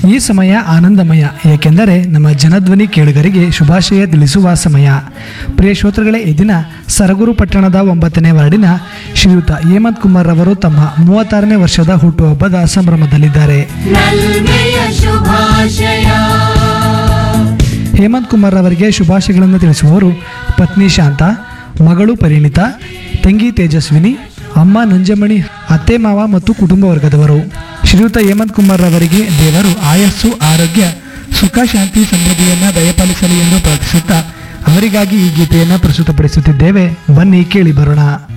ಈ ಸಮಯ ಆನಂದಮಯ ಏಕೆಂದರೆ ನಮ್ಮ ಜನಧ್ವನಿ ಕೇಳುಗರಿಗೆ ಶುಭಾಶಯ ತಿಳಿಸುವ ಸಮಯ ಪ್ರಿಯ ಶ್ರೋತೃಗಳೇ ಈ ದಿನ ಸರಗೂರು ಪಟ್ಟಣದ ಒಂಬತ್ತನೇ ವಾರ್ಡಿನ ಶ್ರೀಯುತ ಹೇಮಂತ್ ಕುಮಾರ್ ರವರು ತಮ್ಮ ಮೂವತ್ತಾರನೇ ವರ್ಷದ ಹುಟ್ಟುಹಬ್ಬದ ಸಂಭ್ರಮದಲ್ಲಿದ್ದಾರೆ ನಲ್ಮೆಯ ಶುಭಾಶಯ ಹೇಮಂತ್ ಕುಮಾರ್ ಅವರಿಗೆ ಶುಭಾಶಯಗಳನ್ನು ತಿಳಿಸುವವರು ಪತ್ನಿ ಶಾಂತ ಮಗಳು ಪರಿಣಿತ ತಂಗಿ ತೇಜಸ್ವಿನಿ ಅಮ್ಮ ನಂಜಮಣಿ ಅತ್ತೆ ಮಾವ ಮತ್ತು ಕುಟುಂಬ ವರ್ಗದವರು ಶ್ರೀಯುತ ಹೇಮಂತ್ ಕುಮಾರ್ ಅವರಿಗೆ ದೇವರು ಆಯಸ್ಸು ಆರೋಗ್ಯ ಸುಖ ಶಾಂತಿ ಸಮೃದ್ಧಿಯನ್ನು ದಯಪಾಲಿಸಲಿ ಎಂದು ಪ್ರಾರ್ಥಿಸುತ್ತಾ ಅವರಿಗಾಗಿ ಈ ಗೀತೆಯನ್ನು ಪ್ರಸ್ತುತಪಡಿಸುತ್ತಿದ್ದೇವೆ ಬನ್ನಿ ಕೇಳಿ ಬರೋಣ